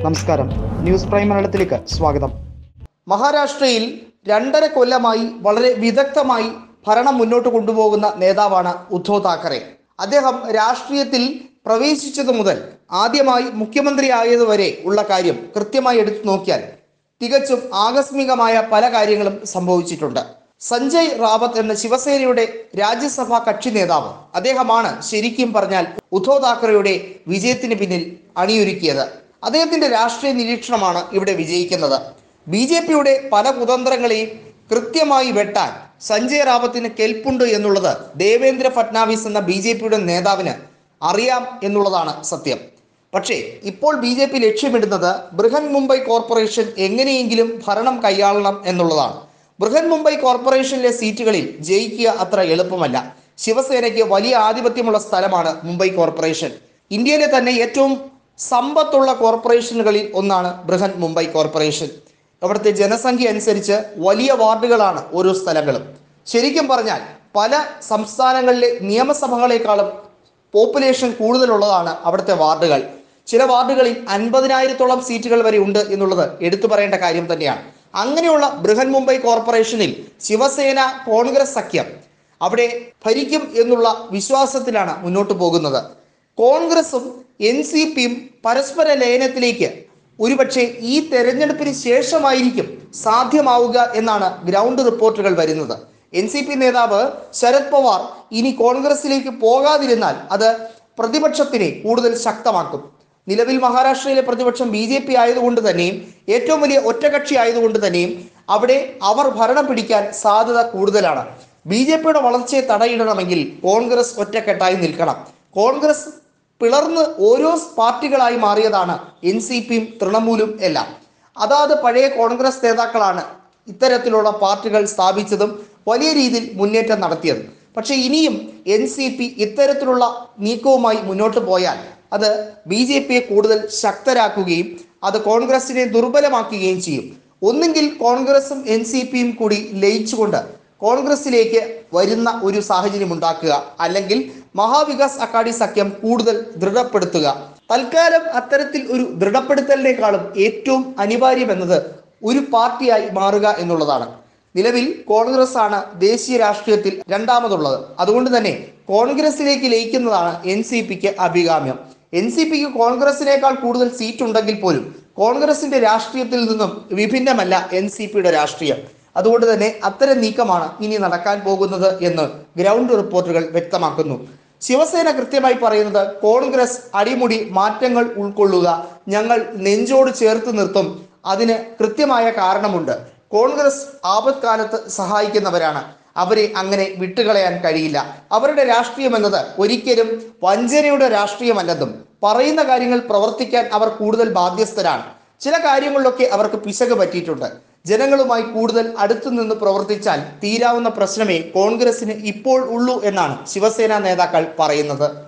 നമസ്കാരം news prime മലയാളത്തിലേക്ക് സ്വാഗതം മഹാരാഷ്ട്രയിൽ രണ്ടര കൊല്ലമായി വളരെ വിദഗ്ധമായി ഭരണം മുന്നോട്ട് കൊണ്ടുപോകുന്ന നേതാവാണ് ഉദ്ധവ് താക്കറെ അദ്ദേഹം രാഷ്ട്രീയത്തിൽ പ്രവേശിച്ചതു മുതൽ ആദ്യമായി മുഖ്യമന്ത്രിയായതുവരെ ഉള്ള കാര്യം കൃത്യമായി എടുത്തു നോക്കിയാൽ തികച്ചും ആകസ്മികമായ പല കാര്യങ്ങളും സംഭവിച്ചിട്ടുണ്ട് സഞ്ജയ് റാവത്ത് എന്ന ശിവസേനയുടെ രാജ്യസഭാ കക്ഷി നേതാവ് അദ്ദേഹമാണ് ശരിക്കും പറഞ്ഞാൽ ഉദ്ധവ് താക്കറെയുടെ വിജയത്തിന് പിന്നിൽ അണിയൊരുക്കിയത് അദ്ദേഹത്തിന്റെ രാഷ്ട്രീയ നിരീക്ഷണമാണ് ഇവിടെ വിജയിക്കുന്നത് ബി ജെ പിയുടെ പല കുതന്ത്രങ്ങളെയും കൃത്യമായി വെട്ടാൻ സഞ്ജയ് റാവത്തിന് കെൽപ്പുണ്ട് എന്നുള്ളത് ദേവേന്ദ്ര ഫട്നാവിസ് എന്ന ബി ജെ പിയുടെ നേതാവിന് അറിയാം എന്നുള്ളതാണ് സത്യം പക്ഷേ ഇപ്പോൾ ബി ജെ പി ലക്ഷ്യമിടുന്നത് ബൃഹൻ മുംബൈ കോർപ്പറേഷൻ എങ്ങനെയെങ്കിലും ഭരണം കൈയാളണം എന്നുള്ളതാണ് ബൃഹൻ മുംബൈ കോർപ്പറേഷനിലെ സീറ്റുകളിൽ ജയിക്കുക അത്ര എളുപ്പമല്ല ശിവസേനയ്ക്ക് വലിയ ആധിപത്യമുള്ള സ്ഥലമാണ് മുംബൈ കോർപ്പറേഷൻ ഇന്ത്യയിലെ തന്നെ ഏറ്റവും സമ്പത്തുള്ള കോർപ്പറേഷനുകളിൽ ഒന്നാണ് ബൃഹൻ മുംബൈ കോർപ്പറേഷൻ അവിടുത്തെ ജനസംഖ്യ അനുസരിച്ച് വലിയ വാർഡുകളാണ് ഓരോ സ്ഥലങ്ങളും ശരിക്കും പറഞ്ഞാൽ പല സംസ്ഥാനങ്ങളിലെ നിയമസഭകളെക്കാളും പോപ്പുലേഷൻ കൂടുതലുള്ളതാണ് അവിടുത്തെ വാർഡുകൾ ചില വാർഡുകളിൽ അൻപതിനായിരത്തോളം സീറ്റുകൾ വരെ ഉണ്ട് എന്നുള്ളത് എടുത്തു പറയേണ്ട കാര്യം തന്നെയാണ് അങ്ങനെയുള്ള ബൃഹൻ മുംബൈ കോർപ്പറേഷനിൽ ശിവസേന കോൺഗ്രസ് സഖ്യം അവിടെ ഭരിക്കും എന്നുള്ള വിശ്വാസത്തിലാണ് മുന്നോട്ട് പോകുന്നത് കോൺഗ്രസും എൻ സി പിയും പരസ്പര ലയനത്തിലേക്ക് ഒരുപക്ഷെ ഈ തെരഞ്ഞെടുപ്പിന് ശേഷമായിരിക്കും സാധ്യമാവുക എന്നാണ് ഗ്രൗണ്ട് റിപ്പോർട്ടുകൾ വരുന്നത് എൻ സി പി നേതാവ് ശരത് പവാർ ഇനി കോൺഗ്രസിലേക്ക് പോകാതിരുന്നാൽ അത് പ്രതിപക്ഷത്തിനെ കൂടുതൽ ശക്തമാക്കും നിലവിൽ മഹാരാഷ്ട്രയിലെ പ്രതിപക്ഷം ബി ജെ പി ആയതുകൊണ്ട് തന്നെയും ഏറ്റവും വലിയ ഒറ്റകക്ഷി ആയതുകൊണ്ട് തന്നെയും അവിടെ അവർ ഭരണം പിടിക്കാൻ സാധ്യത കൂടുതലാണ് ബി ജെ പിയുടെ വളർച്ചയെ തടയിടണമെങ്കിൽ കോൺഗ്രസ് ഒറ്റക്കെട്ടായി നിൽക്കണം കോൺഗ്രസ് പിളർന്ന് ഓരോ പാർട്ടികളായി മാറിയതാണ് എൻ സി പിയും തൃണമൂലും എല്ലാം അതാത് പഴയ കോൺഗ്രസ് നേതാക്കളാണ് ഇത്തരത്തിലുള്ള പാർട്ടികൾ സ്ഥാപിച്ചതും വലിയ രീതിയിൽ മുന്നേറ്റം നടത്തിയതും പക്ഷേ ഇനിയും എൻ സി പി ഇത്തരത്തിലുള്ള നീക്കവുമായി മുന്നോട്ട് പോയാൽ അത് ബി ജെ പിയെ കൂടുതൽ ശക്തരാക്കുകയും അത് കോൺഗ്രസിനെ ദുർബലമാക്കുകയും ചെയ്യും ഒന്നുകിൽ കോൺഗ്രസും എൻ സി പിയും കൂടി ലയിച്ചുകൊണ്ട് കോൺഗ്രസിലേക്ക് വരുന്ന ഒരു സാഹചര്യം ഉണ്ടാക്കുക അല്ലെങ്കിൽ മഹാവികാസ് അക്കാഡി സഖ്യം കൂടുതൽ ദൃഢപ്പെടുത്തുക തൽക്കാലം അത്തരത്തിൽ ഒരു ദൃഢപ്പെടുത്തലിനേക്കാളും ഏറ്റവും അനിവാര്യമെന്നത് ഒരു പാർട്ടിയായി മാറുക എന്നുള്ളതാണ് നിലവിൽ കോൺഗ്രസ് ആണ് ദേശീയ രാഷ്ട്രീയത്തിൽ രണ്ടാമതുള്ളത് അതുകൊണ്ട് തന്നെ കോൺഗ്രസിലേക്ക് ലയിക്കുന്നതാണ് എൻ സി പിക്ക് അഭികാമ്യം എൻ സി പിക്ക് കോൺഗ്രസിനേക്കാൾ കൂടുതൽ സീറ്റ് ഉണ്ടെങ്കിൽ പോലും കോൺഗ്രസിന്റെ രാഷ്ട്രീയത്തിൽ നിന്നും വിഭിന്നമല്ല എൻ സി പിയുടെ രാഷ്ട്രീയം അതുകൊണ്ട് തന്നെ അത്തരം നീക്കമാണ് ഇനി നടക്കാൻ പോകുന്നത് എന്ന് ഗ്രൗണ്ട് റിപ്പോർട്ടുകൾ വ്യക്തമാക്കുന്നു ശിവസേന കൃത്യമായി പറയുന്നത് കോൺഗ്രസ് അടിമുടി മാറ്റങ്ങൾ ഉൾക്കൊള്ളുക ഞങ്ങൾ നെഞ്ചോട് ചേർത്ത് നിർത്തും അതിന് കൃത്യമായ കാരണമുണ്ട് കോൺഗ്രസ് ആപത്കാലത്ത് സഹായിക്കുന്നവരാണ് അവരെ അങ്ങനെ വിട്ടുകളയാൻ കഴിയില്ല അവരുടെ രാഷ്ട്രീയം എന്നത് ഒരിക്കലും വഞ്ചനയുടെ രാഷ്ട്രീയമല്ലെന്നും പറയുന്ന കാര്യങ്ങൾ പ്രവർത്തിക്കാൻ അവർ കൂടുതൽ ബാധ്യസ്ഥരാണ് ചില കാര്യങ്ങളിലൊക്കെ അവർക്ക് പിശക് പറ്റിയിട്ടുണ്ട് ജനങ്ങളുമായി കൂടുതൽ അടുത്തു നിന്ന് പ്രവർത്തിച്ചാൽ തീരാവുന്ന പ്രശ്നമേ കോൺഗ്രസിന് ഇപ്പോൾ ഉള്ളൂ എന്നാണ് ശിവസേന നേതാക്കൾ പറയുന്നത്